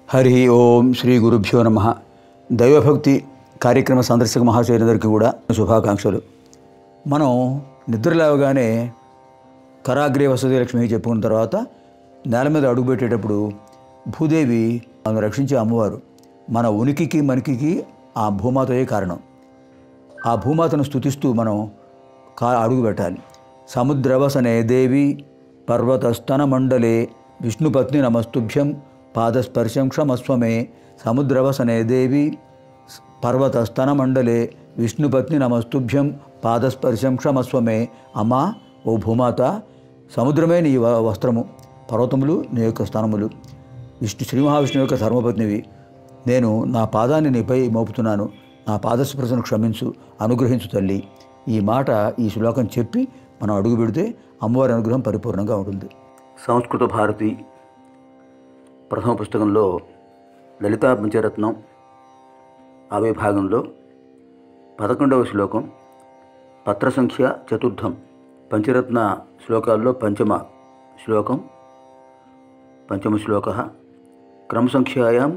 హరి ఓం శ్రీ గురుభ్యో నమ దైవభక్తి కార్యక్రమ సందర్శక మహాశయులందరికీ కూడా శుభాకాంక్షలు మనం నిద్ర లేవగానే కరాగ్రే వసతి లక్ష్మి చెప్పుకున్న తర్వాత నేల మీద అడుగుపెట్టేటప్పుడు భూదేవి ఆమెను రక్షించే అమ్మవారు మన ఉనికికి మనికికి ఆ భూమాతయే కారణం ఆ భూమాతను స్తుతిస్తూ మనం కా అడుగు పెట్టాలి సముద్రవసనే దేవి పర్వతస్తన మండలే విష్ణుపత్ని నమస్తుభ్యం పాదస్పర్శం క్షమస్వమే సముద్రవసనే దేవి పర్వతస్తన మండలే విష్ణుపత్ని నమస్తుభ్యం పాదస్పర్శం క్షమస్వమే అమ్మా ఓ భూమాత సముద్రమే నీ వ- వస్త్రము పర్వతములు నీ యొక్క స్థానములు విష్ణు శ్రీ మహావిష్ణువు యొక్క ధర్మపత్నివి నేను నా పాదాన్ని నీపై మోపుతున్నాను నా పాదస్పర్శను క్షమించు అనుగ్రహించు తల్లి ఈ మాట ఈ శ్లోకం చెప్పి మనం అడుగు పెడితే అమ్మవారి అనుగ్రహం పరిపూర్ణంగా ఉంటుంది సంస్కృత భారతి ప్రథమ పుస్తకంలో లలితా పంచరత్నం అవే భాగంలో పదకొండవ శ్లోకం పత్ర సంఖ్య చతుర్థం పంచరత్న శ్లోకాల్లో పంచమ శ్లోకం పంచమ శ్లోక క్రమసంఖ్యాయాం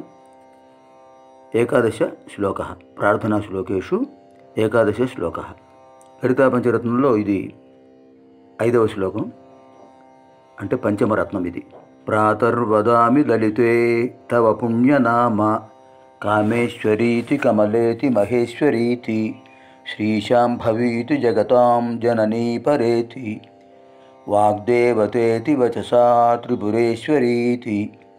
ఏకాదశ శ్లోక ప్రార్థనా శ్లోకేషు ఏకాదశ శ్లోక లలితా పంచరత్నంలో ఇది ఐదవ శ్లోకం అంటే పంచమరత్నం ఇది ప్రాతర్వదామి లలితే తవ పుణ్యనామ కామేశ్వరీతి కమలేతి మహేశ్వరీతి శ్రీశాంభవీతి జగతాం జననీ పరేతి వాగ్దేవతేతి వచసా త్రిపురేశ్వరీతి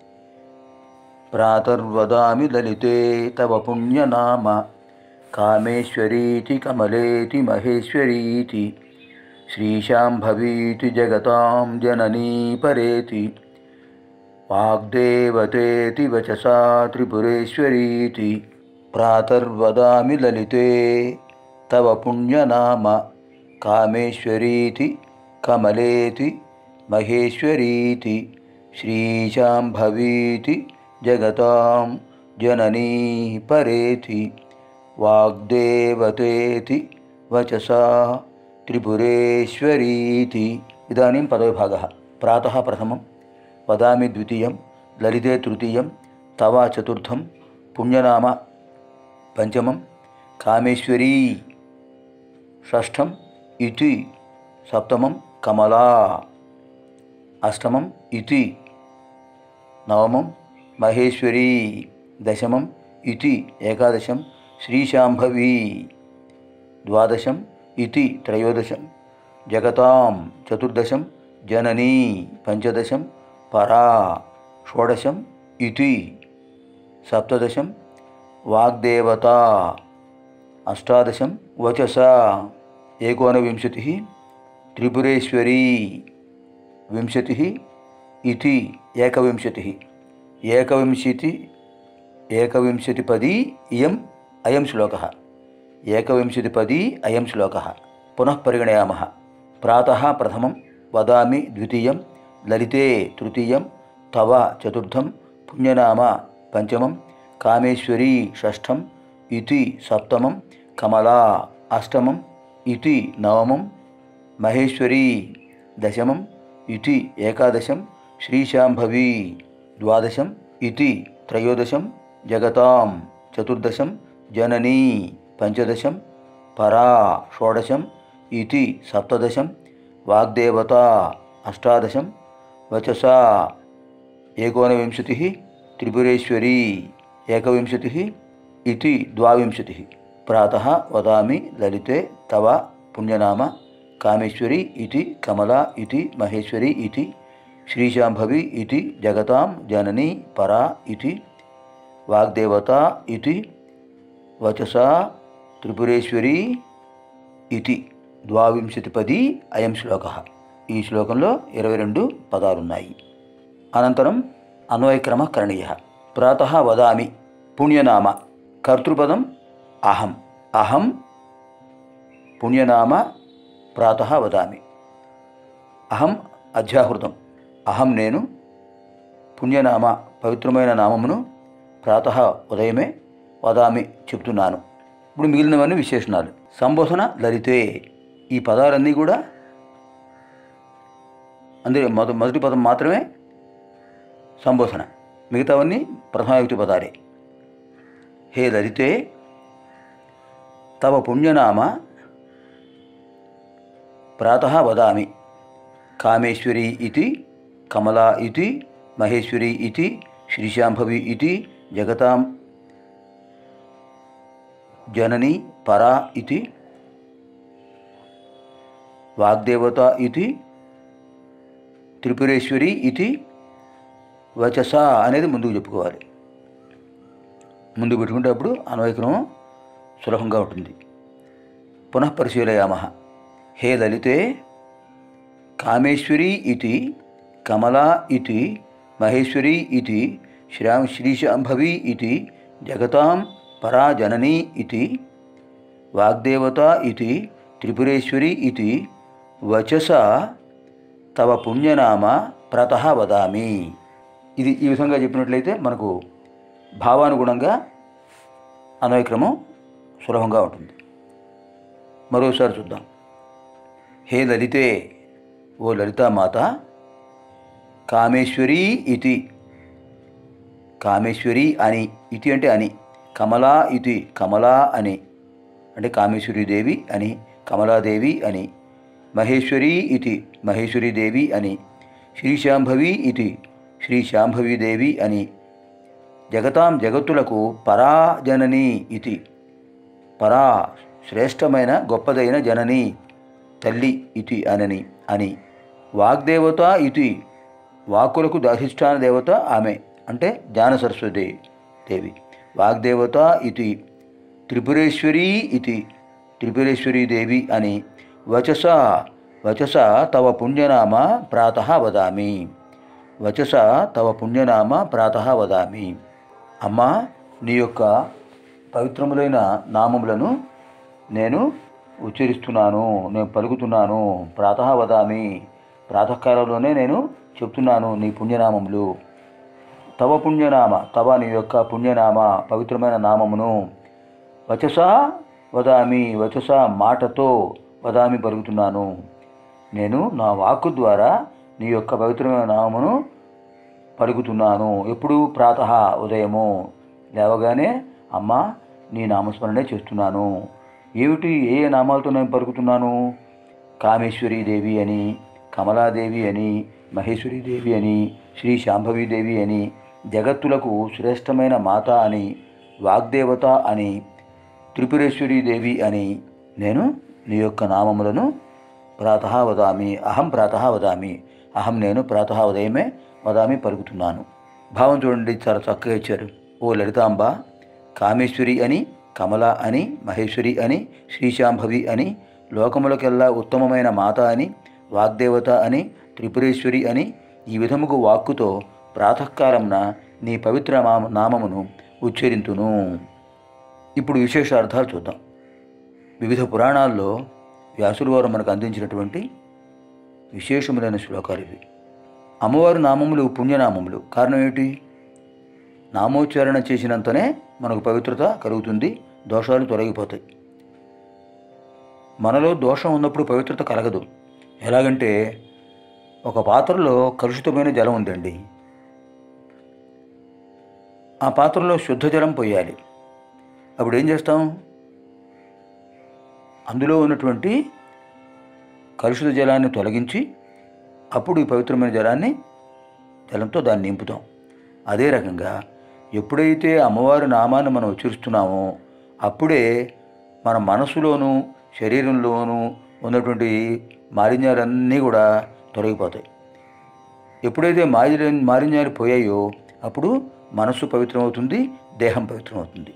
ప్రాతర్వదామి లలితే తవ పుణ్యనామ కామేశ్వరీతి కమలేతి మహేశ్వరీతి శ్రీశాంభవీతి జగతాం జననీ పరేతి వాగ్దేవతేతి వచసా త్రిపురేశ్వరీతి ప్రాతర్వదామి లలితే తవ పుణ్యనామ కామేశ్వరీతి కమలేతి మహేశ్వరీతి శ్రీశాంభవీతి జగతాం జననీ పరేతి వాగ్దేవతేతి వచసా త్రిపురేశ్వరీతి ఇదాनीं పదవిభాగः ప్రాతः ప్రథమం వదామి ద్వితీయం లలితే తృతీయం తవ చతుర్థం పుణ్యనామ పంచమం కామేశ్వరీ షష్ఠం ఇతి సప్తమం కమలా అష్టమం ఇతి నవమం మహేశ్వరీ దశమం ఇతి ఏకాదశం శ్రీశాంభవీ ద్వాదశం ఇతి త్రయోదశం జగతాం చతుర్దశం జననీ పంచదశం పరా షోడశం ఇతి సప్తదశం వాగ్దేవత అష్టాదశం వచస ఏకోనవింశతి త్రిపురేశ్వరీ వింశతి ఇది ఏకవింశతి ఏకవింశతి ఏకవింశతిపది ఇయం అయం శ్లోకः ఏకవింశతిపది అయం శ్లోకः పునః పరిగణయామः ప్రాతः ప్రథమం వదామి ద్వితీయం లలితే తృతీయం తవ చతుర్థం పుణ్యనామ పంచమం కామేశ్వరీ షష్ఠం ఇతి సప్తమం కమలా అష్టమం ఇతి నవమం మహేశ్వరీ దశమం ఇతి ఏకాదశం శ్రీశాంభవీ ద్వాదశం ఇతి త్రయోదశం జగతాం చతుర్దశం జననీ పంచదశం పరా షోడశం ఇతి సప్తదశం వాగ్దేవత అష్టాదశం వచసా ఏకోనవింశతి త్రిపురేశ్వరీ ఏకవింశతి ఇది ద్వావింశతి ప్రాతः వదామి లలితే తవ పుణ్యనామ కామేశ్వరి ఇది కమలా ఇది మహేశ్వరి ఇది శ్రీశాంభవి ఇది జగతాం జననీ పరా ఇది వాగ్దేవత ఇది వచసా త్రిపురేశ్వరి ఇది ద్వావింశతిపది అయం శ్లోక ఈ శ్లోకంలో ఇరవై రెండు పదాలున్నాయి అనంతరం అన్వయక్రమ కరణీయ ప్రాతः వదామి పుణ్యనామ కర్తృపదం అహం అహం పుణ్యనామ ప్రాతः వదామి అహం అధ్యాహృతం అహం నేను పుణ్యనామ పవిత్రమైన నామమును ప్రాతः ఉదయమే వదామి చెప్తున్నాను ఇప్పుడు మిగిలినవన్నీ విశేషణాలు సంబోధన లలితే ఈ పదాలన్నీ కూడా అందులో మొద మొదటి పదం మాత్రమే సంబోధన మిగతావన్నీ ప్రథమాయుక్తి పదాలే హే లలితే తవ పుణ్యనామ ప్రాతः వదామి కామేశ్వరి ఇది కమలా ఇది మహేశ్వరి ఇది శ్రీశాంభవి ఇది జగతాం జనని పరా ఇది వాగ్దేవత ఇది త్రిపురేశ్వరి ఇది వచస అనేది ముందుకు చెప్పుకోవాలి ముందుకు పెట్టుకుంటే అప్పుడు అన్వయక్రమం సులభంగా ఉంటుంది పునః పరిశీలయామ హే లలితే కామేశ్వరి ఇది కమలా ఇది మహేశ్వరి ఇది శ్రాం శ్రీశాంభవి ఇది జగతాం పరాజనని ఇది వాగ్దేవత ఇది త్రిపురేశ్వరి ఇది వచస తవ పుణ్యనామ ప్రతః వదామి ఇది ఈ విధంగా చెప్పినట్లయితే మనకు భావానుగుణంగా అన్వయక్రమం సులభంగా ఉంటుంది మరోసారి చూద్దాం హే లలితే ఓ లలితామాత కామేశ్వరి ఇతి కామేశ్వరి అని ఇతి అంటే అని కమలా ఇతి కమలా అని అంటే కామేశ్వరి దేవి అని కమలాదేవి అని మహేశ్వరి ఇతి మహేశ్వరి దేవి అని శ్రీశాంభవి ఇతి శ్రీ శాంభవి దేవి అని జగతాం జగత్తులకు పరాజనని ఇతి పరా శ్రేష్టమైన గొప్పదైన జనని తల్లి ఇతి అనని అని వాగ్దేవత ఇతి వాక్కులకు అధిష్టాన దేవత ఆమె అంటే జ్ఞాన సరస్వతి దేవి వాగ్దేవత ఇతి త్రిపురేశ్వరి ఇతి త్రిపురేశ్వరీ దేవి అని వచస వచస తవ పుణ్యనామ ప్రాతः వదామి వచస తవ పుణ్యనామ ప్రాతः వదామి అమ్మా నీ యొక్క పవిత్రములైన నామములను నేను ఉచ్చరిస్తున్నాను నేను పలుకుతున్నాను ప్రాతः వదామి ప్రాతకాలంలోనే నేను చెప్తున్నాను నీ పుణ్యనామములు తవ పుణ్యనామ తవ నీ యొక్క పుణ్యనామ పవిత్రమైన నామమును వచస వదామి వచస మాటతో వదామి పలుకుతున్నాను నేను నా వాక్కు ద్వారా నీ యొక్క పవిత్రమైన నామమును పలుకుతున్నాను ఎప్పుడు ప్రాతः ఉదయము లేవగానే అమ్మ నీ నామస్మరణే చేస్తున్నాను ఏమిటి ఏ ఏ నామాలతో నేను పలుకుతున్నాను కామేశ్వరీ దేవి అని కమలాదేవి అని మహేశ్వరీ దేవి అని శ్రీ శాంభవీ దేవి అని జగత్తులకు శ్రేష్టమైన మాత అని వాగ్దేవత అని త్రిపురేశ్వరీ దేవి అని నేను నీ యొక్క నామములను ప్రాతः వదామి అహం ప్రాతः వదామి అహం నేను ప్రాతः ఉదయమే వదామి పలుకుతున్నాను భావం చూడండి చాలా చక్కగా ఇచ్చారు ఓ లలితాంబ కామేశ్వరి అని కమల అని మహేశ్వరి అని శ్రీశాంభవి అని లోకములకెల్లా ఉత్తమమైన మాత అని వాగ్దేవత అని త్రిపురేశ్వరి అని ఈ విధముకు వాక్కుతో ప్రాతకాలంన నీ పవిత్ర నామ- నామమును ఉచ్చరింతును ఇప్పుడు విశేష అర్థాలు చూద్దాం వివిధ పురాణాల్లో వ్యాసుల వారు మనకు అందించినటువంటి విశేషములైన శ్లోకాలు ఇవి అమ్మవారి నామములు పుణ్యనామములు కారణం ఏమిటి నామోచ్చారణ చేసినంతనే మనకు పవిత్రత కలుగుతుంది దోషాలు తొలగిపోతాయి మనలో దోషం ఉన్నప్పుడు పవిత్రత కలగదు ఎలాగంటే ఒక పాత్రలో కలుషితమైన జలం ఉందండి ఆ పాత్రలో శుద్ధ జలం పోయాలి అప్పుడు ఏం చేస్తాం అందులో ఉన్నటువంటి కలుషిత జలాన్ని తొలగించి అప్పుడు ఈ పవిత్రమైన జలాన్ని జలంతో దాన్ని నింపుతాం అదే రకంగా ఎప్పుడైతే అమ్మవారి నామాన్ని మనం ఉచ్చరిస్తున్నామో అప్పుడే మన మనసులోనూ శరీరంలోనూ ఉన్నటువంటి మాలిన్యాలన్నీ కూడా తొలగిపోతాయి ఎప్పుడైతే మాలిన్య మాలిన్యాలు పోయాయో అప్పుడు మనస్సు పవిత్రమవుతుంది దేహం పవిత్రమవుతుంది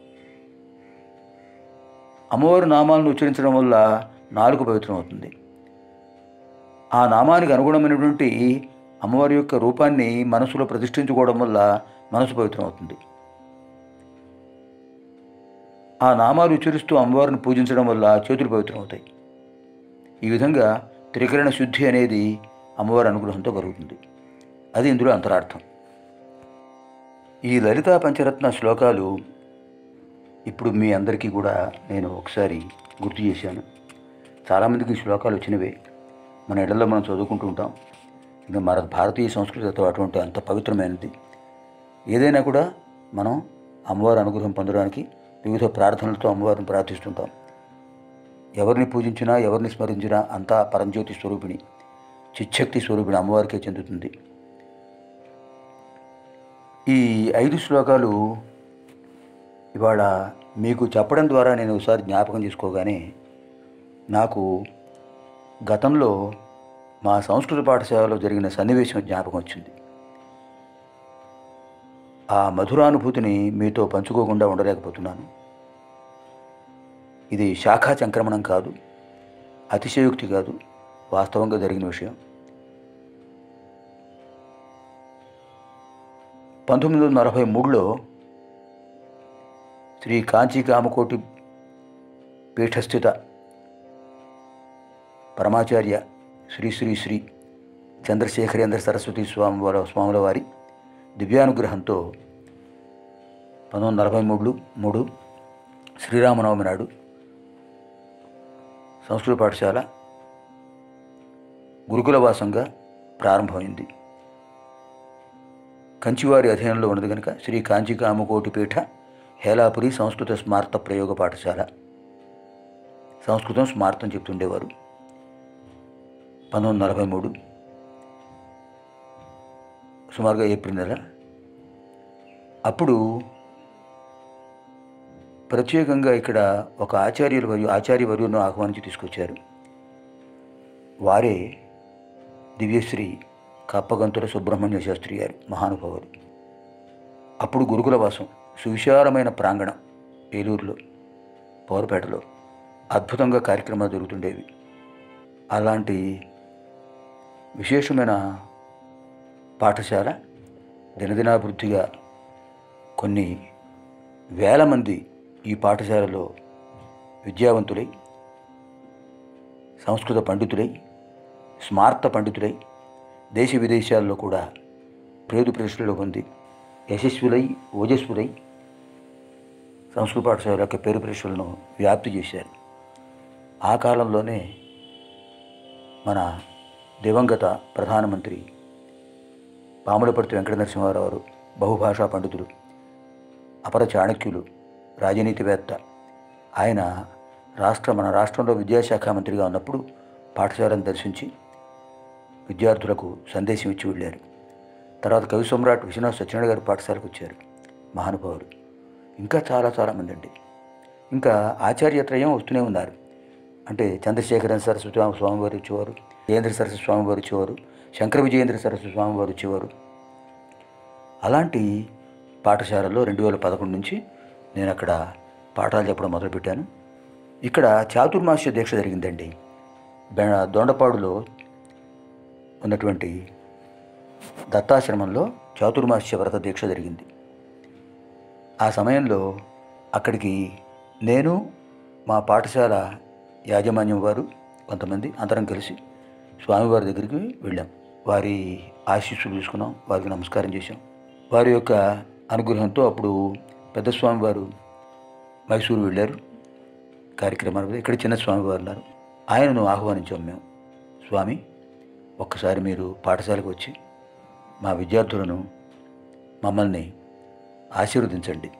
అమ్మవారి నామాలను ఉచ్చరించడం వల్ల నాలుగు పవిత్రమవుతుంది ఆ నామానికి అనుగుణమైనటువంటి అమ్మవారి యొక్క రూపాన్ని మనసులో ప్రతిష్ఠించుకోవడం వల్ల మనసు పవిత్రమవుతుంది ఆ నామాలు ఉచ్చరిస్తూ అమ్మవారిని పూజించడం వల్ల చేతులు పవిత్రమవుతాయి ఈ విధంగా త్రికరణ శుద్ధి అనేది అమ్మవారి అనుగ్రహంతో కలుగుతుంది అది ఇందులో అంతరార్థం ఈ లలితా పంచరత్న శ్లోకాలు ఇప్పుడు మీ అందరికీ కూడా నేను ఒకసారి గుర్తు చేశాను చాలామందికి ఈ శ్లోకాలు వచ్చినవే మన ఇళ్లలో మనం చదువుకుంటూ ఉంటాం ఇంకా మన భారతీయ సంస్కృతి అటువంటి అంత పవిత్రమైనది ఏదైనా కూడా మనం అమ్మవారి అనుగ్రహం పొందడానికి వివిధ ప్రార్థనలతో అమ్మవారిని ప్రార్థిస్తుంటాం ఎవరిని పూజించినా ఎవరిని స్మరించినా అంతా పరంజ్యోతి స్వరూపిణి చిచ్చక్తి స్వరూపిణి అమ్మవారికే చెందుతుంది ఈ ఐదు శ్లోకాలు ఇవాళ మీకు చెప్పడం ద్వారా నేను ఒకసారి జ్ఞాపకం చేసుకోగానే నాకు గతంలో మా సంస్కృత పాఠశాలలో జరిగిన సన్నివేశం జ్ఞాపకం వచ్చింది ఆ మధురానుభూతిని మీతో పంచుకోకుండా ఉండలేకపోతున్నాను ఇది శాఖా సంక్రమణం కాదు అతిశయోక్తి కాదు వాస్తవంగా జరిగిన విషయం పంతొమ్మిది వందల నలభై మూడులో శ్రీ కాంచీ కామకోటి పీఠస్థిత పరమాచార్య శ్రీ శ్రీ శ్రీ చంద్రశేఖరేంద్ర సరస్వతి స్వామి వారి స్వాముల వారి దివ్యానుగ్రహంతో పంతొమ్మిది వందల నలభై మూడు మూడు శ్రీరామనవమి నాడు సంస్కృత పాఠశాల గురుకులవాసంగా ప్రారంభమైంది కంచివారి అధీనంలో ఉన్నది కనుక శ్రీ కాంచి కామకోటి పీఠ హేలాపురి సంస్కృత స్మార్త ప్రయోగ పాఠశాల సంస్కృతం స్మార్తం చెప్తుండేవారు పంతొమ్మిది వందల నలభై మూడు సుమారుగా ఏప్రిల్ నెల అప్పుడు ప్రత్యేకంగా ఇక్కడ ఒక ఆచార్యులు వర్యు ఆచార్య వర్యులను ఆహ్వానించి తీసుకొచ్చారు వారే దివ్యశ్రీ కప్పగంతుల సుబ్రహ్మణ్య శాస్త్రి గారు మహానుభావులు అప్పుడు గురుకుల వాసం సువిశాలమైన ప్రాంగణం ఏలూరులో పౌరపేటలో అద్భుతంగా కార్యక్రమాలు జరుగుతుండేవి అలాంటి విశేషమైన పాఠశాల దినదినాభివృద్ధిగా కొన్ని వేల మంది ఈ పాఠశాలలో విద్యావంతులై సంస్కృత పండితులై స్మార్త పండితులై దేశ విదేశాల్లో కూడా ప్రేదు ప్రశ్నలు పొంది యశస్వులై ఓజస్వులై సంస్కృత పాఠశాల యొక్క పేరు ప్రశ్నలను వ్యాప్తి చేశారు ఆ కాలంలోనే మన దివంగత ప్రధానమంత్రి పాములపర్తి వెంకట నరసింహారావు గారు బహుభాషా పండితులు అపర చాణక్యులు రాజనీతివేత్త ఆయన రాష్ట్ర మన రాష్ట్రంలో విద్యాశాఖ మంత్రిగా ఉన్నప్పుడు పాఠశాలను దర్శించి విద్యార్థులకు సందేశం ఇచ్చి వెళ్ళారు తర్వాత కవి సమ్రాట్ విశ్వనాథ్ సత్యనారాయణ గారి పాఠశాలకు వచ్చారు మహానుభావులు ఇంకా చాలా చాలామంది అండి ఇంకా ఆచార్యత్రయం వస్తూనే ఉన్నారు అంటే చంద్రశేఖరన్ సరస్వతి స్వామి వారు వచ్చేవారు జయేంద్ర సరస్వతి స్వామి వారు వచ్చేవారు శంకర విజయేంద్ర సరస్వతి స్వామి వారు వచ్చేవారు అలాంటి పాఠశాలలో రెండు వేల పదకొండు నుంచి నేను అక్కడ పాఠాలు చెప్పడం మొదలుపెట్టాను ఇక్కడ చాతుర్మాస్య దీక్ష జరిగిందండి బె- దొండపాడులో ఉన్నటువంటి దత్తాశ్రమంలో చాతుర్మాస్య వ్రత దీక్ష జరిగింది ఆ సమయంలో అక్కడికి నేను మా పాఠశాల యాజమాన్యం వారు కొంతమంది అందరం కలిసి స్వామివారి దగ్గరికి వెళ్ళాం వారి ఆశీస్సులు తీసుకున్నాం వారికి నమస్కారం చేశాం వారి యొక్క అనుగ్రహంతో అప్పుడు పెద్ద స్వామివారు మైసూరు వెళ్ళారు కార్యక్రమాల మీద ఇక్కడ చిన్న స్వామివారు ఉన్నారు ఆయనను ఆహ్వానించాం మేము స్వామి ఒక్కసారి మీరు పాఠశాలకు వచ్చి మా విద్యార్థులను మమ్మల్ని ఆశీర్వదించండి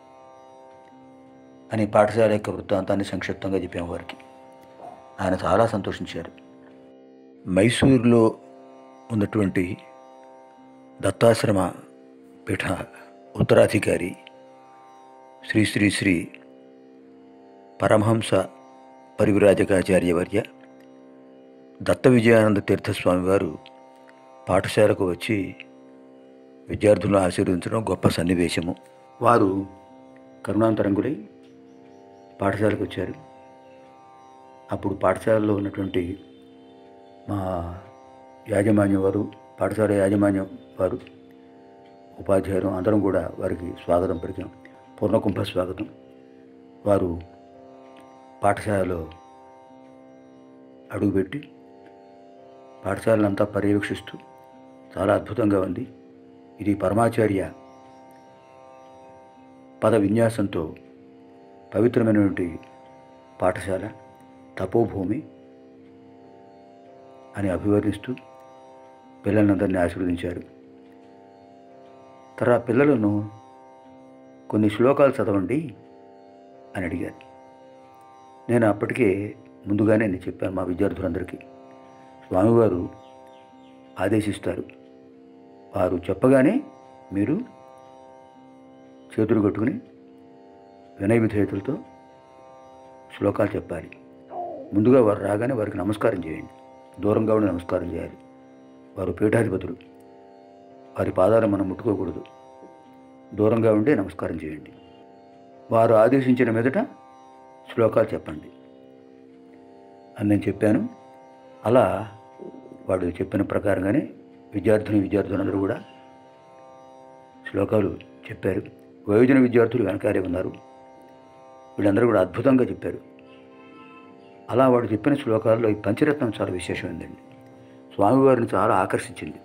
అని పాఠశాల యొక్క వృత్తాంతాన్ని సంక్షిప్తంగా చెప్పాము వారికి ఆయన చాలా సంతోషించారు మైసూరులో ఉన్నటువంటి దత్తాశ్రమ పీఠ ఉత్తరాధికారి శ్రీ శ్రీ శ్రీ పరమహంస పరివిరాజకాచార్యవర్య దత్త విజయానంద తీర్థస్వామి వారు పాఠశాలకు వచ్చి విద్యార్థులను ఆశీర్వదించడం గొప్ప సన్నివేశము వారు కరుణాంతరంగులై పాఠశాలకు వచ్చారు అప్పుడు పాఠశాలలో ఉన్నటువంటి మా యాజమాన్యం వారు పాఠశాల యాజమాన్యం వారు ఉపాధ్యాయులు అందరం కూడా వారికి స్వాగతం పలికాం పూర్ణకుంభ స్వాగతం వారు పాఠశాలలో అడుగుపెట్టి పాఠశాలనంతా పర్యవేక్షిస్తూ చాలా అద్భుతంగా ఉంది ఇది పరమాచార్య పద విన్యాసంతో పవిత్రమైనటువంటి పాఠశాల తపోభూమి అని అభివర్ణిస్తూ పిల్లలందరినీ ఆశీర్వదించారు తర్వాత పిల్లలను కొన్ని శ్లోకాలు చదవండి అని అడిగారు నేను అప్పటికే ముందుగానే నేను చెప్పాను మా విద్యార్థులందరికీ స్వామివారు ఆదేశిస్తారు వారు చెప్పగానే మీరు చేతులు కట్టుకుని వినయ విధేయతలతో శ్లోకాలు చెప్పాలి ముందుగా వారు రాగానే వారికి నమస్కారం చేయండి దూరంగా ఉండి నమస్కారం చేయాలి వారు పీఠాధిపతులు వారి పాదాలు మనం ముట్టుకోకూడదు దూరంగా ఉండి నమస్కారం చేయండి వారు ఆదేశించిన మీదట శ్లోకాలు చెప్పండి అని నేను చెప్పాను అలా వాడు చెప్పిన ప్రకారంగానే విద్యార్థిని విద్యార్థులందరూ కూడా శ్లోకాలు చెప్పారు వయోజన విద్యార్థులు వెనకారే ఉన్నారు వీళ్ళందరూ కూడా అద్భుతంగా చెప్పారు అలా వాడు చెప్పిన శ్లోకాల్లో ఈ పంచరత్నం చాలా విశేషమైందండి స్వామివారిని చాలా ఆకర్షించింది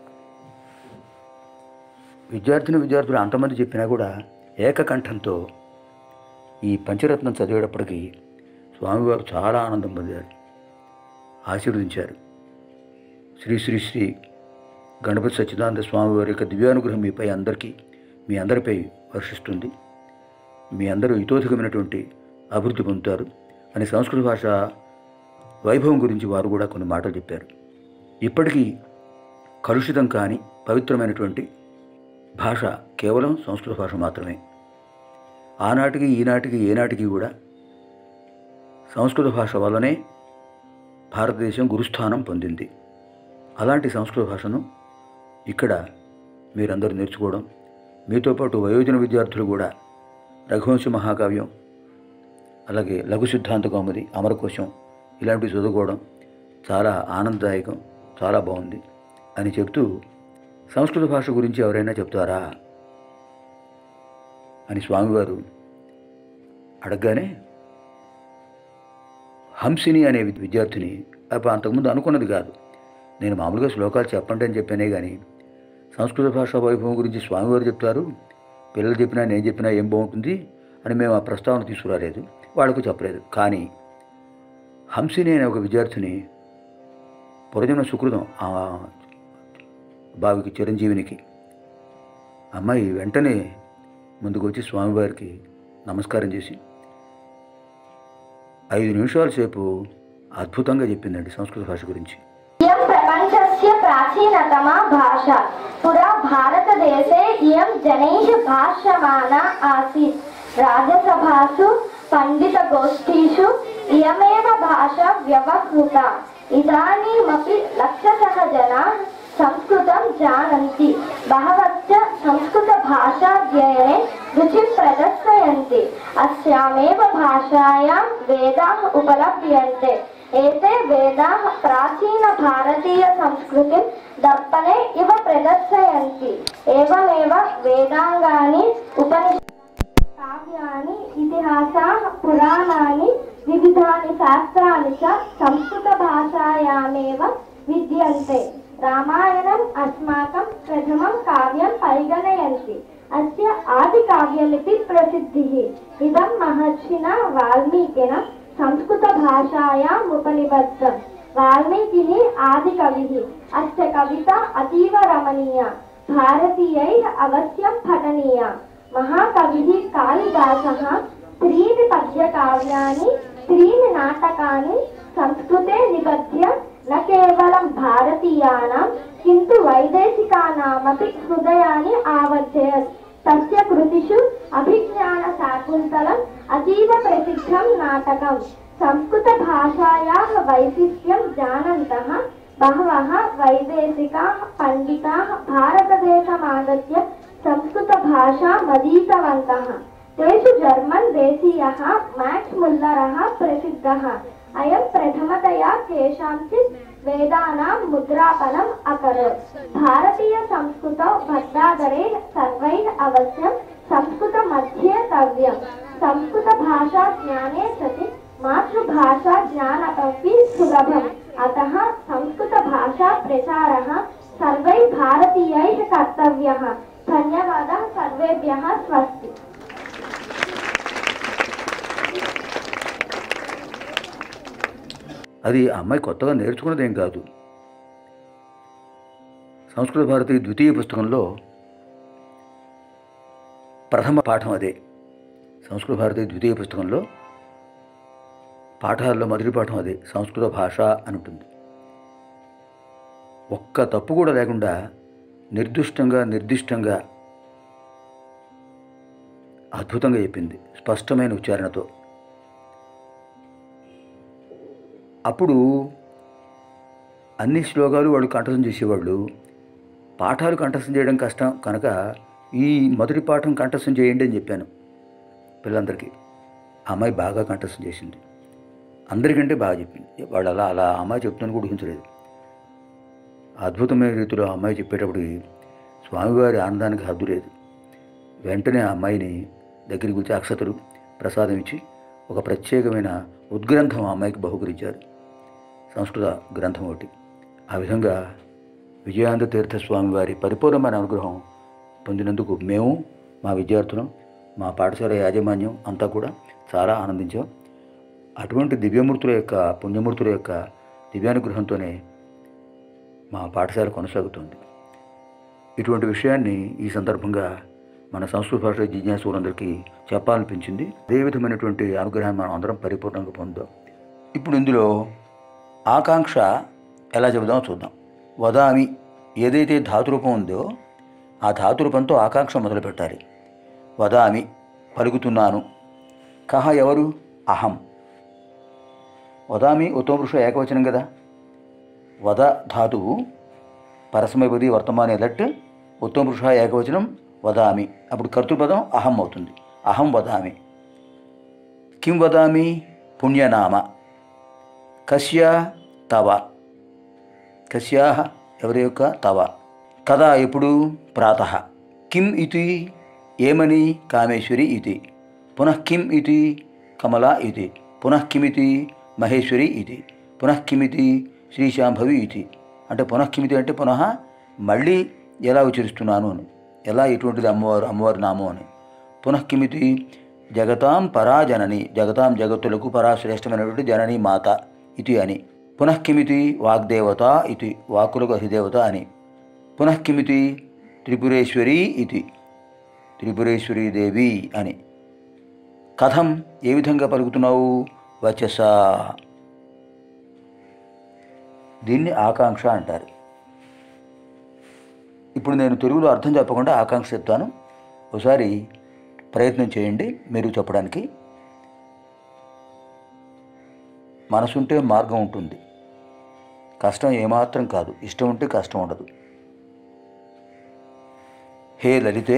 విద్యార్థిని విద్యార్థులు అంతమంది చెప్పినా కూడా ఏకకంఠంతో ఈ పంచరత్నం చదివేటప్పటికి స్వామివారు చాలా ఆనందం పొందారు ఆశీర్వదించారు శ్రీ శ్రీ శ్రీ గణపతి సచ్చిదానంద స్వామివారి యొక్క దివ్యానుగ్రహం మీపై అందరికీ మీ అందరిపై వర్షిస్తుంది మీ అందరూ ఇతోధికమైనటువంటి అభివృద్ధి పొందుతారు అని సంస్కృత భాష వైభవం గురించి వారు కూడా కొన్ని మాటలు చెప్పారు ఇప్పటికీ కలుషితం కాని పవిత్రమైనటువంటి భాష కేవలం సంస్కృత భాష మాత్రమే ఆనాటికి ఈనాటికి ఏనాటికి కూడా సంస్కృత భాష వల్లనే భారతదేశం గురుస్థానం పొందింది అలాంటి సంస్కృత భాషను ఇక్కడ మీరందరూ నేర్చుకోవడం మీతో పాటు వయోజన విద్యార్థులు కూడా రఘువంశ మహాకావ్యం అలాగే లఘు సిద్ధాంత కౌముది అమరకోశం ఇలాంటివి చదువుకోవడం చాలా ఆనందదాయకం చాలా బాగుంది అని చెప్తూ సంస్కృత భాష గురించి ఎవరైనా చెప్తారా అని స్వామివారు అడగగానే హంసిని అనే విద్- విద్యార్థిని అప్పుడు అంతకుముందు అనుకున్నది కాదు నేను మామూలుగా శ్లోకాలు చెప్పండి అని చెప్పానే కానీ సంస్కృత భాషా వైభవం గురించి స్వామివారు చెప్తారు పిల్లలు చెప్పినా నేను చెప్పినా ఏం బాగుంటుంది అని మేము ఆ ప్రస్తావన తీసుకురాలేదు వాళ్ళకు చెప్పలేదు కానీ హంసిని అనే ఒక విద్యార్థిని పురజన సుకృతం ఆ బావికి చిరంజీవినికి అమ్మాయి వెంటనే ముందుకు వచ్చి స్వామివారికి నమస్కారం చేసి ఐదు నిమిషాల సేపు అద్భుతంగా చెప్పిందండి సంస్కృత భాష గురించి इयं प्रपञ्चस्य प्राचीनतमा भाषा पुरा भारतदेशे इयं जनैः भाष्यमाना आसीत् राजसभासु पण्डितगोष्ठीषु इयमेव भाषा व्यवहृता इदानीमपि लक्षशः जनाः संस्कृतं जानन्ति बहवश्च संस्कृतभाषाध्ययने रुचिं प्रदर्शयन्ति अस्यामेव भाषायां वेदाः उपलभ्यन्ते एते वेदाः प्राचीनभारतीयसंस्कृतिं दर्पणे इव प्रदर्शयन्ति एवमेव वेदाङ्गानि उपनिषत् काव्यानि इतिहासाः पुराणानि विविधानि शास्त्राणि च संस्कृतभाषायामेव विद्यन्ते रामायणम् अस्माकं प्रथमं काव्यं परिगणयन्ति अस्य आदिकाव्यमिति प्रसिद्धिः इदं महर्षिणा वाल्मीकिना संस्कृतभाषायाम् उपनिबद्धम् वाल्मीकिः आदिकविः अस्य कविता अतीव रमणीया भारतीयैः अवश्यं पठनीया महाकविः कालिदासः त्रीणि पद्यकाव्यानि त्रीणि नाटकानि संस्कृते निबध्य न केवलं भारतीयानां किन्तु वैदेशिकानामपि हृदयानि आवर्जयत् तस्य कृतिषु अभिज्ञानशाकुन्तलम् अतीव प्रसिद्धं नाटकम् संस्कृतभाषायाः वैशिष्ट्यं जानन्तः बहवः वैदेशिकाः पण्डिताः भारतदेशमागत्य संस्कृतभाषामधीतवन्तः तेषु जर्मन् देशीयः मैक्स् मुल्लरः प्रसिद्धः अयं प्रथमतया केषाञ्चित् वेदानां मुद्रापणम् अकरोत् भारतीयसंस्कृतौ भद्रादरे सर्वैः अवश्यं संस्कृतमध्येतव्यम् संस्कृतभाषाज्ञाने सति मातृभाषाज्ञानमपि सुलभम् अतः संस्कृतभाषाप्रचारः सर्वैः भारतीयैः कर्तव्यः धन्यवादः सर्वेभ्यः स्वस्ति అది ఆ అమ్మాయి కొత్తగా నేర్చుకున్నదేం కాదు సంస్కృత భారతి ద్వితీయ పుస్తకంలో ప్రథమ పాఠం అదే సంస్కృత భారతి ద్వితీయ పుస్తకంలో పాఠాల్లో మొదటి పాఠం అదే సంస్కృత భాష అని ఉంటుంది ఒక్క తప్పు కూడా లేకుండా నిర్దిష్టంగా నిర్దిష్టంగా అద్భుతంగా చెప్పింది స్పష్టమైన ఉచ్చారణతో అప్పుడు అన్ని శ్లోకాలు వాళ్ళు కంఠస్థం చేసేవాళ్ళు పాఠాలు కంఠస్థం చేయడం కష్టం కనుక ఈ మొదటి పాఠం కంఠస్థం చేయండి అని చెప్పాను పిల్లలందరికీ ఆ అమ్మాయి బాగా కంఠస్థం చేసింది అందరికంటే బాగా చెప్పింది వాళ్ళు అలా అలా ఆ అమ్మాయి చెప్తాను కూడా ఊహించలేదు అద్భుతమైన రీతిలో ఆ అమ్మాయి చెప్పేటప్పుడు స్వామివారి ఆనందానికి హద్దు లేదు వెంటనే ఆ అమ్మాయిని దగ్గరికి పిలిచి అక్షతలు ప్రసాదం ఇచ్చి ఒక ప్రత్యేకమైన ఉద్గ్రంథం ఆ అమ్మాయికి బహుకరించారు సంస్కృత గ్రంథం ఒకటి ఆ విధంగా విజయాంత తీర్థ స్వామి వారి పరిపూర్ణమైన అనుగ్రహం పొందినందుకు మేము మా విద్యార్థులం మా పాఠశాల యాజమాన్యం అంతా కూడా చాలా ఆనందించాం అటువంటి దివ్యమూర్తుల యొక్క పుణ్యమూర్తుల యొక్క దివ్యానుగ్రహంతోనే మా పాఠశాల కొనసాగుతుంది ఇటువంటి విషయాన్ని ఈ సందర్భంగా మన సంస్కృత భాష జిజ్ఞాసులందరికీ చెప్పాలనిపించింది అదే విధమైనటువంటి అనుగ్రహాన్ని మనం అందరం పరిపూర్ణంగా పొందాం ఇప్పుడు ఇందులో ఆకాంక్ష ఎలా చెబుదామో చూద్దాం వదామి ఏదైతే ధాతురూపం ఉందో ఆ ధాతురూపంతో ఆకాంక్ష మొదలు పెట్టాలి వదామి పలుకుతున్నాను కహ ఎవరు అహం వదామి ఉత్తమ పురుష ఏకవచనం కదా వద ధాతువు పరస్మైపది వర్తమానే లట్ ఉత్తమ పురుష ఏకవచనం వదామి అప్పుడు కర్తృపదం అహం అవుతుంది అహం వదామి కిం వదామి పుణ్యనామ కస్య తవ కస్యా ఎవరి యొక్క తవ కదా ఎప్పుడు ప్రాత కిం ఇది ఏమని కామేశ్వరి ఇది పునః కిం ఇది కమల ఇది పునః కిమితి మహేశ్వరి ఇది పునః కిమితి శ్రీశాంభవి ఇది అంటే పునః కిమితి అంటే పునః మళ్ళీ ఎలా ఉచ్చరిస్తున్నాను అని ఎలా ఎటువంటిది అమ్మవారు అమ్మవారి నామం అని పునః కిమితి జగతాం పరాజనని జగతాం జగత్తులకు పరాశ్రేష్టమైనటువంటి జనని మాత ఇది అని పునః కిమితి వాగ్దేవత ఇది వాక్కులకు అధిదేవత అని పునః కిమితి త్రిపురేశ్వరి ఇది త్రిపురేశ్వరీ దేవి అని కథం ఏ విధంగా పలుకుతున్నావు వచస దీన్ని ఆకాంక్ష అంటారు ఇప్పుడు నేను తెలుగులో అర్థం చెప్పకుండా ఆకాంక్ష చెప్తాను ఒకసారి ప్రయత్నం చేయండి మీరు చెప్పడానికి మనసుంటే మార్గం ఉంటుంది కష్టం ఏమాత్రం కాదు ఇష్టం ఉంటే కష్టం ఉండదు హే లలితే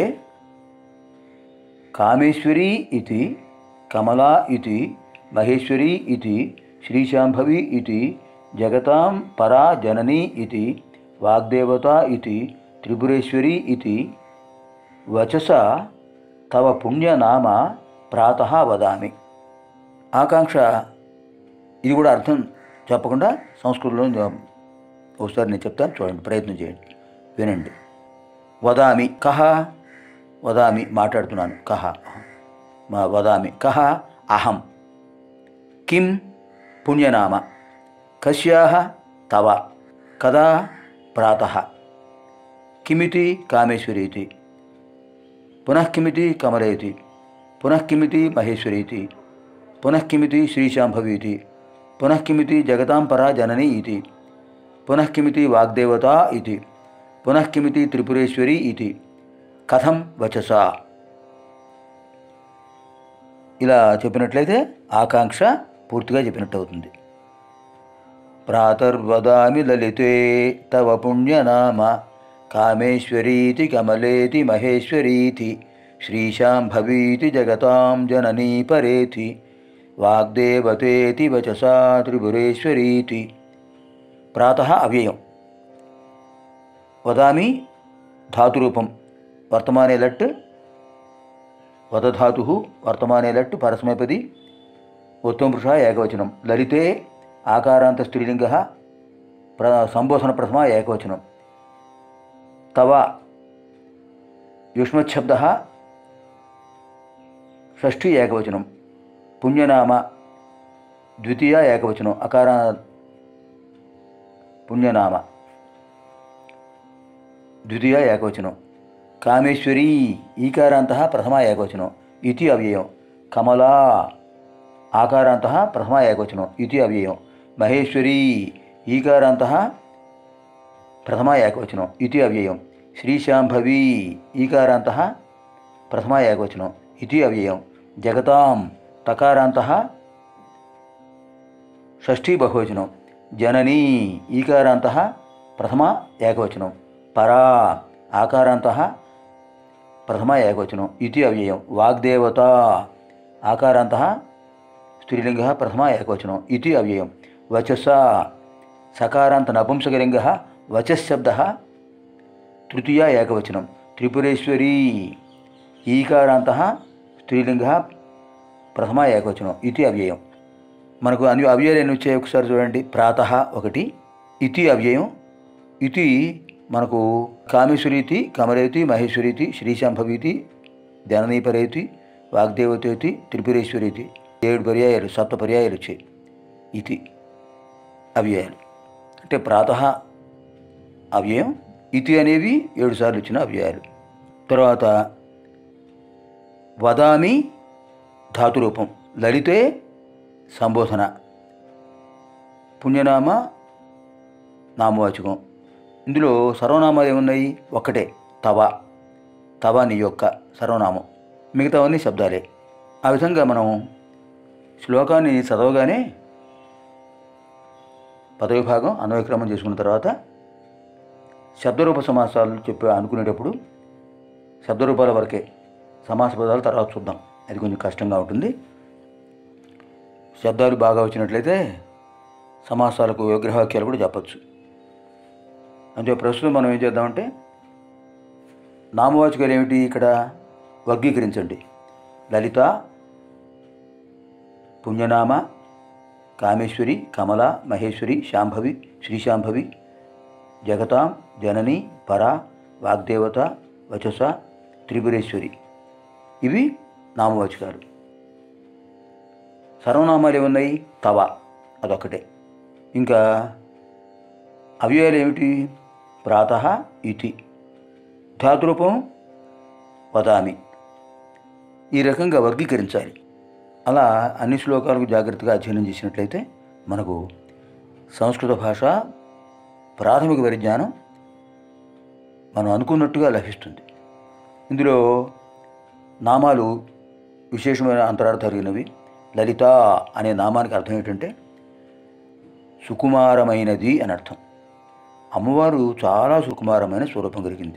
కామేశ్వరీ ఇది కమలా ఇది మహేశ్వరీ ఇది శ్రీశాంభవి ఇది జగతాం పరా జననీ ఇది వాగ్దేవత ఇది త్రిపురేశ్వరి ఇది వచస తవ పుణ్యనామ ప్రాత వదామి ఆకాంక్ష ఇది కూడా అర్థం చెప్పకుండా సంస్కృతంలో జ- ఒకసారి నేను చెప్తాను చూడండి ప్రయత్నం చేయండి వినండి వదామి కహ వదామి మాట్లాడుతున్నాను కహ మా వదామి కహ అహం కిం పుణ్యనామ కస్యాహ తవ కదా ప్రాతః కిమితి కామేశ్వరీతి పునః కిమితి కమలేతి పునః కిమితి మహేశ్వరీతి పునః కిమితి శ్రీశాంభవీతి పునః కిమితి జగతాం పరా జనని ఇది పునః కిమితి వాగ్దేవత ఇది పునః కిమితి త్రిపురేశ్వరి ఇది కథం వచస ఇలా చెప్పినట్లయితే ఆకాంక్ష పూర్తిగా చెప్పినట్టు అవుతుంది ప్రాతర్వదామి లలితే తవ పుణ్యనామ కామేశ్వరీతి కమలేతి మహేశ్వరీతి శ్రీశాంభవీతి జగతాం జననీ పరేతి వాగ్దేవతేతి వచసా త్రిపురేశ్వరీతి ప్రాత అవ్యయం వదామి ధాతురూపం వర్తమానే లట్ వదధాతు వర్తమానే లట్ పరస్మైపది ఉత్తమపురుష ఏకవచనం లలితే ఆకారాంత స్త్రీలింగ ప్ర సంబోధన ప్రథమ ఏకవచనం తవ యుష్మశబ్ద షష్ఠీ ఏకవచనం పుణ్యనామ ద్వితీయ ఏకవచనం అకార పుణ్యనామ ద్వితీయ ఏకవచనం కామేశ్వరీ ఈకారాంత ప్రథమ ఏకవచనం ఇది అవ్యయం కమలా ఆకారాంత ప్రథమ ఏకవచనం ఇది అవ్యయం మహేశ్వరీ ఈకారాంత ప్రథమ ఏకవచనం ఇది అవ్యయం శ్రీశాంభవి ఈకారాంత ప్రథమ ఏకవచనం ఇది అవ్యయం జగతాం తకారాంత షష్ఠీ బహువచనం జననీ ఈకారాంత ప్రథమ ఏకవచనం పరా ఆకారాంత ప్రథమ ఏకవచనం ఇది అవ్యయం వాగ్దేవత ఆకారాంత స్త్రీలింగ ప్రథమ ఏకవచనం ఇది అవ్యయం వచస సకారాంత నపుంసకలింగ వచశబ్ద తృతీయ ఏకవచనం త్రిపురేశ్వరీ ఈకారాంత స్త్రీలింగ ప్రథమ ఏకవచనం ఇది అవ్యయం మనకు అన్ని అవ్యయాలు ఎన్ని వచ్చాయి ఒకసారి చూడండి ప్రాత ఒకటి ఇతి అవ్యయం ఇతి మనకు కామేశ్వరీతి కమరేతి మహేశ్వరీతి శ్రీశాంభవీతి ధననీపరేతి వాగ్దేవతేతి త్రిపురేశ్వరీతి ఏడు పర్యాయాలు సప్త పర్యాయాలు వచ్చాయి ఇతి అవ్యయాలు అంటే ప్రాత అవ్యయం ఇతి అనేవి ఏడు సార్లు వచ్చిన అవ్యయాలు తర్వాత వదామి ధాతురూపం లలితే సంబోధన పుణ్యనామ నామవాచకం ఇందులో సర్వనామాలు ఏమున్నాయి ఒక్కటే తవ తవ నీ యొక్క సర్వనామం మిగతావన్నీ శబ్దాలే ఆ విధంగా మనం శ్లోకాన్ని చదవగానే పదవిభాగం అన్వయక్రమం చేసుకున్న తర్వాత శబ్దరూప సమాసాలు చెప్పి అనుకునేటప్పుడు శబ్దరూపాల వరకే సమాస పదాలు తర్వాత చూద్దాం అది కొంచెం కష్టంగా ఉంటుంది శబ్దాలు బాగా వచ్చినట్లయితే సమాసాలకు విగ్రహవాక్యాలు కూడా చెప్పచ్చు అంటే ప్రస్తుతం మనం ఏం చేద్దామంటే నామవాచకాలు ఏమిటి ఇక్కడ వర్గీకరించండి లలిత పుణ్యనామ కామేశ్వరి కమల మహేశ్వరి శాంభవి శ్రీశాంభవి జగతాం జనని పర వాగ్దేవత వచస త్రిపురేశ్వరి ఇవి నామవాచకాలు సర్వనామాలు ఏమున్నాయి తవ అదొక్కటే ఇంకా అవ్యయాలు ఏమిటి ప్రాత ఇతి ధాతురూపం వదామి ఈ రకంగా వర్గీకరించాలి అలా అన్ని శ్లోకాలకు జాగ్రత్తగా అధ్యయనం చేసినట్లయితే మనకు సంస్కృత భాష ప్రాథమిక పరిజ్ఞానం మనం అనుకున్నట్టుగా లభిస్తుంది ఇందులో నామాలు విశేషమైన అంతరార్థాలు కలిగినవి లలిత అనే నామానికి అర్థం ఏంటంటే సుకుమారమైనది అని అర్థం అమ్మవారు చాలా సుకుమారమైన స్వరూపం కలిగింది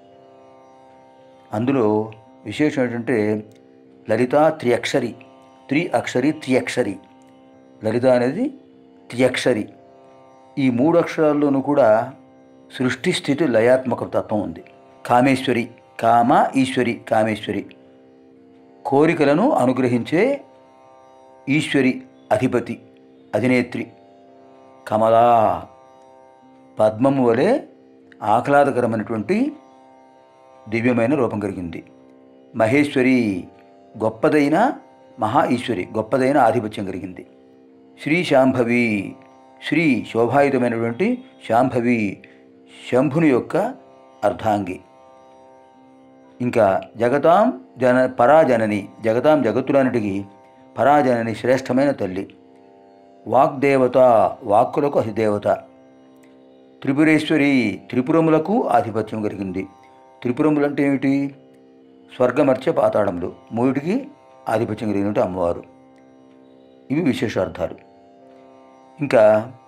అందులో విశేషం ఏంటంటే లలిత త్రియక్షరి త్రి అక్షరి త్రియక్షరి లలిత అనేది త్రియక్షరి ఈ మూడు అక్షరాల్లోనూ కూడా సృష్టి స్థితి లయాత్మక తత్వం ఉంది కామేశ్వరి కామ ఈశ్వరి కామేశ్వరి కోరికలను అనుగ్రహించే ఈశ్వరి అధిపతి అధినేత్రి కమలా పద్మము వలె ఆహ్లాదకరమైనటువంటి దివ్యమైన రూపం కలిగింది మహేశ్వరి గొప్పదైన మహా ఈశ్వరి గొప్పదైన ఆధిపత్యం కలిగింది శ్రీ శాంభవి శ్రీ శోభాయుతమైనటువంటి శాంభవి శంభుని యొక్క అర్ధాంగి ఇంకా జగతాం జన పరాజనని జగతాం జగత్తులన్నిటికీ పరాజనని శ్రేష్టమైన తల్లి వాగ్దేవత వాక్కులకు అధిదేవత త్రిపురేశ్వరి త్రిపురములకు ఆధిపత్యం కలిగింది త్రిపురములు అంటే ఏమిటి స్వర్గమర్చ పాతాళములు మూడిటికి ఆధిపత్యం కలిగినట్టు అమ్మవారు ఇవి విశేషార్థాలు ఇంకా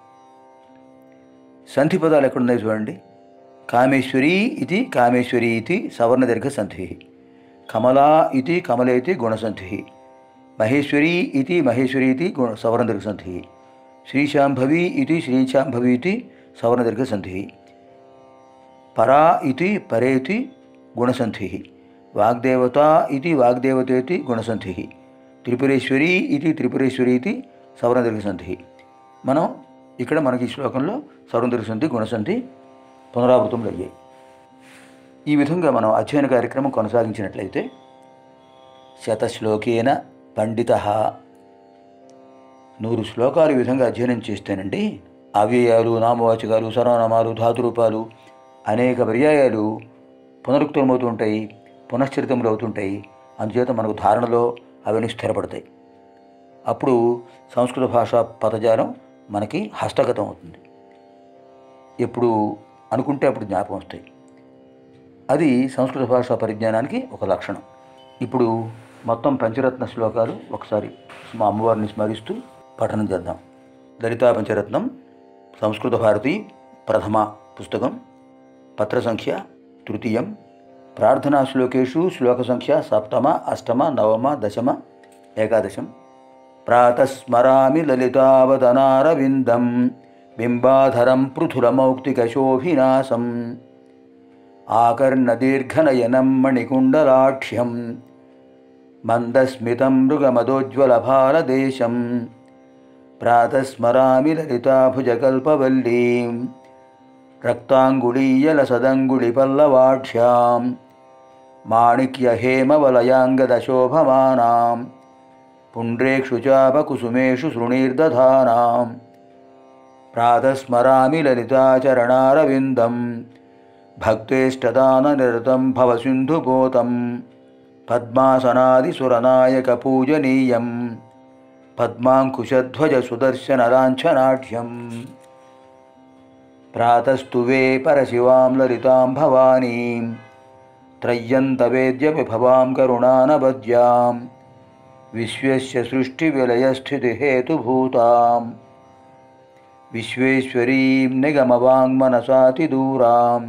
సంధి పదాలు ఎక్కడున్నాయి చూడండి కామేశ్వరి ఇది కామేశ్వరి ఇది సవర్ణదీర్ఘ సంధి కమలా ఇది కమలేతి గుణసంధి మహేశ్వరి ఇది మహేశ్వరి ఇది గుణ సవర్ణదీర్ఘ సంధి శ్రీశాంభవి ఇది శ్రీశాంభవి ఇది సవర్ణదీర్ఘ సంధి పరా ఇది పరేతి గుణసంధి వాగ్దేవత ఇది వాగ్దేవతేతి గుణసంధి త్రిపురేశ్వరి ఇది త్రిపురేశ్వరి ఇది సవర్ణదీర్ఘ సంధి మనం ఇక్కడ మనకి ఈ శ్లోకంలో సవర్ణదీర్ఘ సంధి గుణసంధి పునరావృతములు అయ్యాయి ఈ విధంగా మనం అధ్యయన కార్యక్రమం కొనసాగించినట్లయితే శతశ్లోకేన పండిత నూరు శ్లోకాలు ఈ విధంగా అధ్యయనం చేస్తేనండి అవ్యయాలు నామవాచకాలు సర్వనామాలు ధాతురూపాలు అనేక పర్యాయాలు పునరుక్తమవుతూ ఉంటాయి పునశ్చరితములు అవుతుంటాయి అందుచేత మనకు ధారణలో అవన్నీ స్థిరపడతాయి అప్పుడు సంస్కృత భాష పదజాలం మనకి హస్తగతం అవుతుంది ఎప్పుడు అనుకుంటే అప్పుడు జ్ఞాపకం వస్తాయి అది సంస్కృత భాషా పరిజ్ఞానానికి ఒక లక్షణం ఇప్పుడు మొత్తం పంచరత్న శ్లోకాలు ఒకసారి మా అమ్మవారిని స్మరిస్తూ పఠనం చేద్దాం లలితా పంచరత్నం సంస్కృత భారతి ప్రథమ పుస్తకం పత్ర సంఖ్య తృతీయం ప్రార్థనా శ్లోకేషు శ్లోక సంఖ్య సప్తమ అష్టమ నవమ దశమ ఏకాదశం ప్రాతస్మరామి లలితావదనారవిందం బింబాధరం పృథులమౌక్తికశోభినాశం ఆకర్ణదీర్ఘనయనం మణికుండలాక్ష్యం మందస్మితం మృగమదోజ్వలభారదేశం ప్రాతస్మరామి లలితాభుజకల్పవల్లీం రక్తాంగుళీయలసదంగుళిపల్లవాఢ్యాం మాణిక్యహేమవలయాంగదశోభమానాం పుండ్రేక్షుచాపకుసుమేషు శృణీర్దధానాం ప్రాతస్మరామి లలితాచరణారవిందం భక్తేష్టదాననిరతం భవసింధుపోతం పద్మాసనాదిసురనాయకపూజనీయం పద్మాంకుశధ్వజ సుదర్శనలాంఛనాఢ్యం ప్రాతస్తువే పరశివాం లలితాం భవానీం త్రయ్యంతవేద్య విభవాం కరుణానవద్యాం విశ్వస్య సృష్టివిలయస్థితిహేతుభూతాం విశ్వేశ్వరీం నిగమవాङ्मनसातिदूरां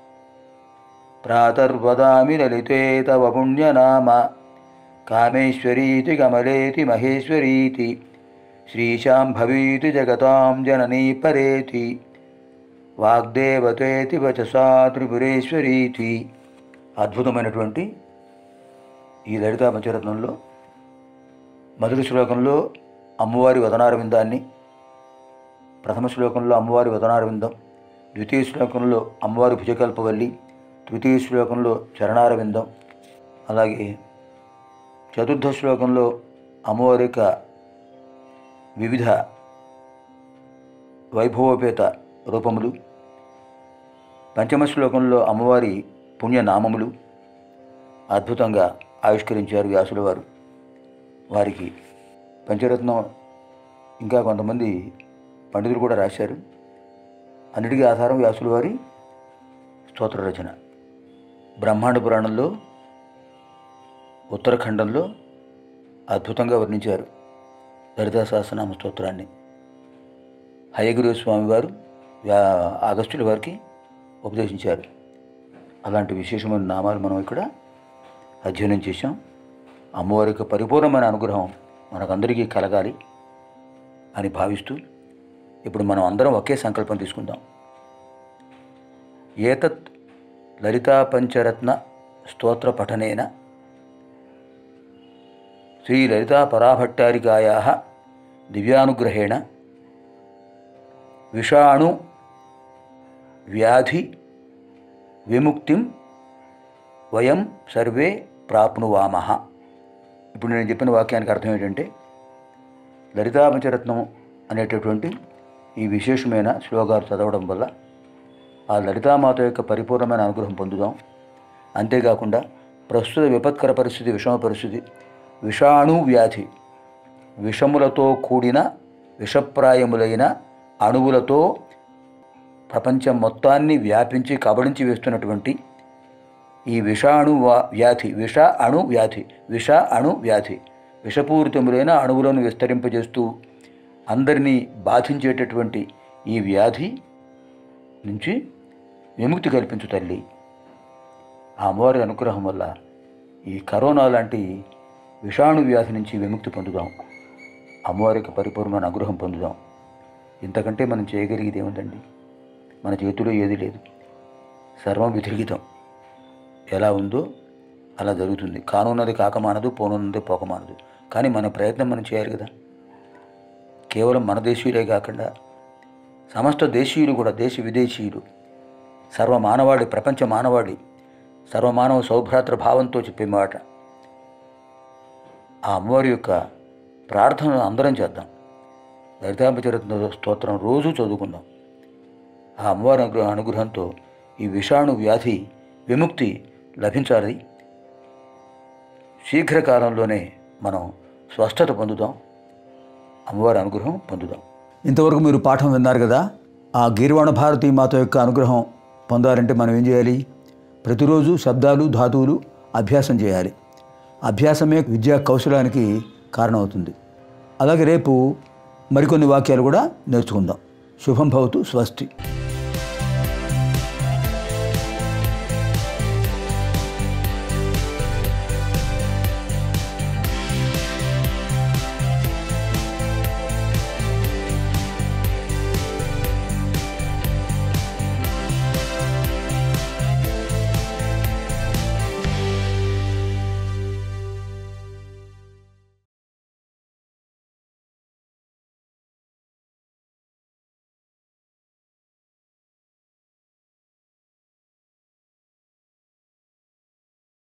प्रातर्वदामि ललिते तव पुण्यनाम कामेश्वरीति कमलेति महेश्वरीति श्रीशाम्भवीति जगतां जननी परेति వాగ్దేవతేతి వచసా త్రిపురేశ్వరీతి అద్భుతమైనటువంటి ఈ లలితా పంచరత్నంలో మొదటి శ్లోకంలో అమ్మవారి వదనారవిందాన్ని ప్రథమ శ్లోకంలో అమ్మవారి వదనారవిందం ద్వితీయ శ్లోకంలో అమ్మవారి భుజకల్పవల్లి తృతీయ శ్లోకంలో చరణారవిందం అలాగే చతుర్థ శ్లోకంలో అమ్మవారి యొక్క వివిధ వైభవోపేత రూపములు పంచమ శ్లోకంలో అమ్మవారి పుణ్యనామములు అద్భుతంగా ఆవిష్కరించారు వ్యాసుల వారు వారికి పంచరత్నం ఇంకా కొంతమంది పండితులు కూడా రాశారు అన్నిటికీ ఆధారం వ్యాసుల వారి స్తోత్ర రచన బ్రహ్మాండ పురాణంలో ఉత్తరాఖండంలో అద్భుతంగా వర్ణించారు లలితా సహస్రనామ స్తోత్రాన్ని హయగురు స్వామి వారు వ్యా- ఆగస్టుల వారికి ఉపదేశించారు అలాంటి విశేషమైన నామాలు మనం ఇక్కడ అధ్యయనం చేశాం అమ్మవారి యొక్క పరిపూర్ణమైన అనుగ్రహం మనకందరికీ కలగాలి అని భావిస్తూ ఇప్పుడు మనం అందరం ఒకే సంకల్పం తీసుకుందాం ఏతత్ లలితా పంచరత్న స్తోత్ర పఠనేన శ్రీ లలితా పరాభట్టారికాయా దివ్యానుగ్రహేణ విషాణు వ్యాధి విముక్తిం వయం సర్వే ప్రాప్నువామః ఇప్పుడు నేను చెప్పిన వాక్యానికి అర్థం ఏంటంటే లలితాపంచరత్నం అనేటటువంటి ఈ విశేషమైన శ్లోకాలు చదవడం వల్ల ఆ లలితామాత యొక్క పరిపూర్ణమైన అనుగ్రహం పొందుదాం అంతేకాకుండా ప్రస్తుత విపత్కర పరిస్థితి విషమ పరిస్థితి విషాణు వ్యాధి విషములతో కూడిన విషప్రాయములైన అణువులతో ప్రపంచం మొత్తాన్ని వ్యాపించి కబళించి వేస్తున్నటువంటి ఈ విషాణు వా- వ్యాధి విష అణు వ్యాధి విష అణు వ్యాధి విషపూరితములైన అణువులను విస్తరింపజేస్తూ అందరినీ బాధించేటటువంటి ఈ వ్యాధి నుంచి విముక్తి కల్పించు తల్లి ఆ అమ్మవారి అనుగ్రహం వల్ల ఈ కరోనా లాంటి విషాణు వ్యాధి నుంచి విముక్తి పొందుదాం అమ్మవారికి పరిపూర్ణమైన అనుగ్రహం పొందుదాం ఇంతకంటే మనం చేయగలిగేది ఏముందండి మన చేతిలో ఏది లేదు సర్వం విధిలిఖితం ఎలా ఉందో అలా జరుగుతుంది కానున్నది కాకమానదు పోనున్నది పోకమానదు కానీ మన ప్రయత్నం మనం చేయాలి కదా కేవలం మన దేశీయులే కాకుండా సమస్త దేశీయులు కూడా దేశ విదేశీయులు సర్వ మానవాళి ప్రపంచ మానవాళి సర్వమానవ సౌభ్రాతృ భావంతో చెప్పే మాట ఆ అమ్మవారి యొక్క ప్రార్థనను అందరం చేద్దాం లలితాంబచరత్న స్తోత్రం రోజు చదువుకుందాం ఆ అమ్మవారి అనుగ్రహ అనుగ్రహంతో ఈ విషాణు వ్యాధి విముక్తి లభించాలి శీఘ్రకాలంలోనే మనం స్వస్థత పొందుదాం అమ్మవారి అనుగ్రహం పొందుదాం ఇంతవరకు మీరు పాఠం విన్నారు కదా ఆ గీర్వాణ భారతి మాత యొక్క అనుగ్రహం పొందాలంటే మనం ఏం చేయాలి ప్రతిరోజు శబ్దాలు ధాతువులు అభ్యాసం చేయాలి అభ్యాసమే విద్యా కౌశలానికి కారణమవుతుంది అలాగే రేపు మరికొన్ని వాక్యాలు కూడా నేర్చుకుందాం శుభం భవతు స్వస్తి